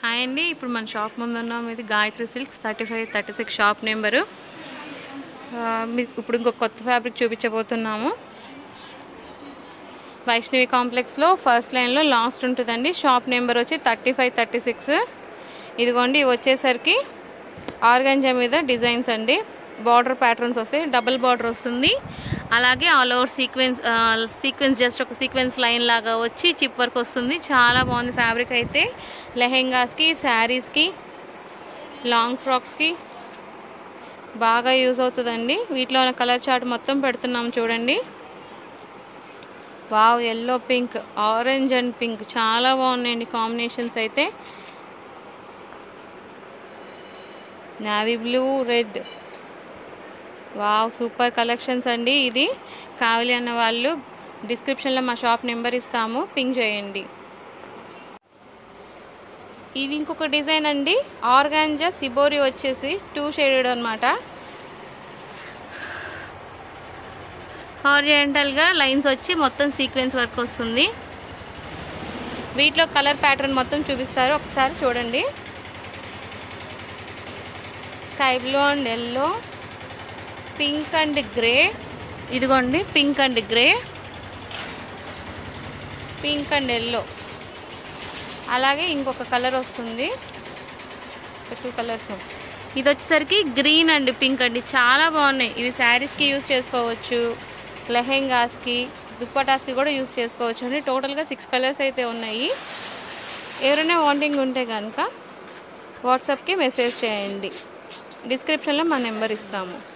hi అండి ఇప్పుడు మన షాప్ ముందు ఉన్నాం ఇది Gayatri silks thirty five thirty six shop number ఆ, మీకు ఇప్పుడు ఇంకొక కొత్త ఫ్యాబ్రిక్ చూపించబోతున్నాము వైష్ణవి కాంప్లెక్స్లో ఫస్ట్ లైన్లో లాస్ట్ ఉంటుందండి షాప్ నెంబర్ వచ్చి థర్టీ ఫైవ్ థర్టీ సిక్స్ ఇదిగోండి ఇవి వచ్చేసరికి ఆర్గంజా మీద డిజైన్స్ అండి బార్డర్ ప్యాటర్న్స్ వస్తాయి డబుల్ బార్డర్ వస్తుంది అలాగే all over sequence sequence just ఒక సీక్వెన్స్ లైన్ లాగా వచ్చి చిప్ వర్క్ వస్తుంది చాలా బాగుంది ఫ్యాబ్రిక్ అయితే లెహెంగాస్కి శారీస్కి లాంగ్ ఫ్రాక్స్కి బాగా యూజ్ అవుతుందండి వీటిలో కలర్ చార్ట్ మొత్తం పెడుతున్నాం చూడండి wow yellow pink orange and pink చాలా బాగున్నాయండి కాంబినేషన్స్ అయితే navy blue red wow super collections అండి ఇది కావాలి అన్న వాళ్ళు డిస్క్రిప్షన్లో మా షాప్ నెంబర్ ఇస్తాము పింక్ చేయండి ఇది ఇంకొక డిజైన్ అండి ఆర్గాంజా సిబోరి వచ్చేసి టూ షేడెడ్ అనమాట హారిజెంటల్గా లైన్స్ వచ్చి మొత్తం సీక్వెన్స్ వర్క్ వస్తుంది వీటిలో కలర్ ప్యాటర్న్ మొత్తం చూపిస్తారు ఒకసారి చూడండి sky blue and yellow pink and grey ఇదిగోండి pink and grey pink and yellow అలాగే ఇంకొక కలర్ వస్తుంది టూ కలర్స్ ఇది వచ్చేసరికి గ్రీన్ అండ్ పింక్ అండి చాలా బాగున్నాయి ఇవి శారీస్కి యూస్ చేసుకోవచ్చు లెహెంగాస్కి దుప్పటాస్కి కూడా యూస్ చేసుకోవచ్చు అండి టోటల్గా సిక్స్ కలర్స్ అయితే ఉన్నాయి ఎవరైనా వాంటింగ్ ఉంటే కనుక వాట్సాప్కి మెసేజ్ చేయండి డిస్క్రిప్షన్లో మా నెంబర్ ఇస్తాము